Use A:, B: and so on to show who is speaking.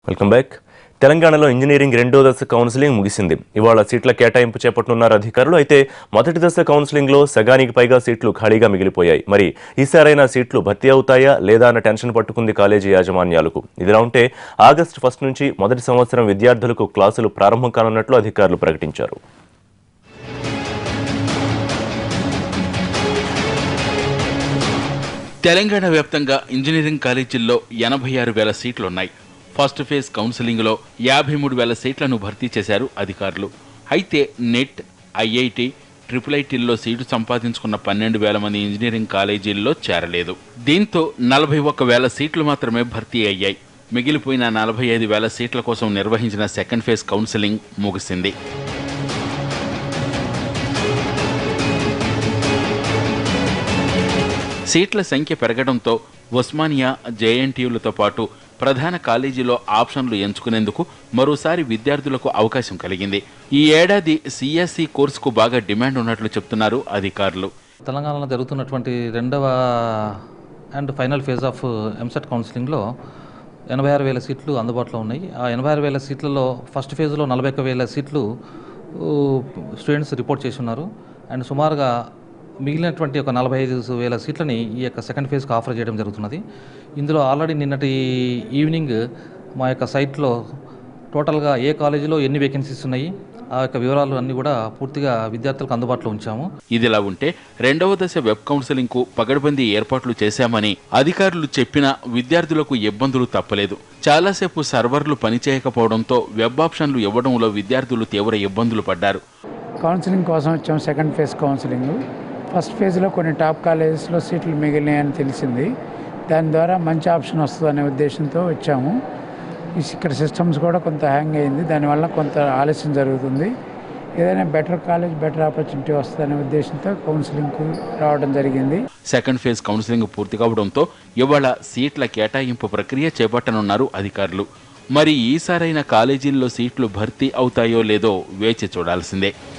A: welcome back తెలంగాణలో engineering రెండో దశ కౌన్సిలింగ్ ముగిసింది ఇవాళ సీట్ల కేటాయింపు చేపట్టనున్నారు అధికారులు అయితే మొదటి దశ కౌన్సిలింగ్లో సగానికి పైగా సీట్లు ఖాళీగా మిగిలిపోయాయి మరి ఈసారైనా సీట్లు భర్తీ అవుతాయా లేదా అన్న టెన్షన్ పట్టుకుంది కాలేజీ యాజమాన్యాలకు ఇదిలా ఉంటే ఆగస్టు ఫస్ట్ నుంచి మొదటి సంవత్సరం విద్యార్థులకు క్లాసులు ప్రారంభం కానున్నట్లు అధికారులు ప్రకటించారు
B: తెలంగాణ వ్యాప్తంగా ఇంజనీరింగ్ కాలేజీల్లో ఎనభై ఆరు వేల సీట్లున్నాయి ఫస్ట్ ఫేజ్ కౌన్సిలింగ్లో యాభై మూడు వేల సీట్లను భర్తీ చేశారు అధికారులు అయితే నెట్ ఐఐటి ట్రిపుల్ ఐటీల్లో సీటు సంపాదించుకున్న పన్నెండు వేల మంది ఇంజనీరింగ్ కాలేజీల్లో చేరలేదు దీంతో నలభై ఒక్క వేల సీట్లు మాత్రమే భర్తీ అయ్యాయి మిగిలిపోయిన నలభై ఐదు వేల సీట్ల కోసం నిర్వహించిన సెకండ్ ఫేజ్ కౌన్సిలింగ్ ముగిసింది సీట్ల సంఖ్య పెరగడంతో ఉస్మానియా జేఎన్టీయులతో పాటు ప్రధాన కాలేజీలో ఆప్షన్లు ఎంచుకునేందుకు మరోసారి విద్యార్థులకు అవకాశం కలిగింది ఈ ఏడాది సిఎస్సి కోర్సుకు బాగా డిమాండ్ ఉన్నట్లు చెప్తున్నారు అధికారులు
C: తెలంగాణలో జరుగుతున్నటువంటి రెండవ and final phase of EAMCET కౌన్సిలింగ్లో ఎనభై ఆరు వేల సీట్లు అందుబాటులో ఉన్నాయి ఆ ఎనభై ఆరు వేల సీట్లలో ఫస్ట్ ఫేజ్లో నలభై ఒక్క వేల సీట్లు ఊ, స్టూడెంట్స్ రిపోర్ట్ చేసి ఉన్నారు అండ్ సుమారుగా మిగిలినటువంటి ఒక నలభై ఐదు వేల సీట్లని ఈ యొక్క సెకండ్ ఫేజ్కి ఆఫర్ చేయడం జరుగుతున్నది ఇందులో ఆల్రెడీ నిన్నటి ఈవినింగ్ మా యొక్క సైట్లో టోటల్గా ఏ కాలేజీలో ఎన్ని వేకెన్సీస్ ఉన్నాయి ఆ యొక్క వివరాలు అన్నీ కూడా పూర్తిగా విద్యార్థులకు అందుబాటులో ఉంచాము
B: ఇదిలా ఉంటే రెండవ దశ వెబ్ కౌన్సిలింగ్ కు పగడ్బందీ ఏర్పాట్లు చేశామని అధికారులు చెప్పినా విద్యార్థులకు ఇబ్బందులు తప్పలేదు చాలాసేపు సర్వర్లు పనిచేయకపోవడంతో వెబ్ ఆప్షన్లు ఇవ్వడంలో విద్యార్థులు తీవ్ర ఇబ్బందులు పడ్డారు
D: కౌన్సిలింగ్ కోసం వచ్చాం సెకండ్ ఫేజ్ కౌన్సిలింగ్ ఫస్ట్ ఫేజ్లో కొన్ని టాప్ కాలేజెస్లో సీట్లు మిగిలినాయని తెలిసింది దాని ద్వారా మంచి ఆప్షన్ వస్తుంది అనే ఉద్దేశంతో వచ్చాము ఈ ఇక్కడ సిస్టమ్స్ కూడా కొంత హ్యాంగ్ అయింది దానివల్ల కొంత ఆలస్యం జరుగుతుంది ఏదైనా బెటర్ కాలేజ్ బెటర్ ఆపర్చునిటీ వస్తుంది అనే ఉద్దేశంతో కౌన్సిలింగ్కి రావడం జరిగింది
B: సెకండ్ ఫేజ్ కౌన్సిలింగ్ పూర్తి కావడంతో ఇవాళ సీట్ల కేటాయింపు ప్రక్రియ చేపట్టనున్నారు అధికారులు మరి ఈసారైన కాలేజీల్లో సీట్లు భర్తీ అవుతాయో లేదో వేచి చూడాల్సిందే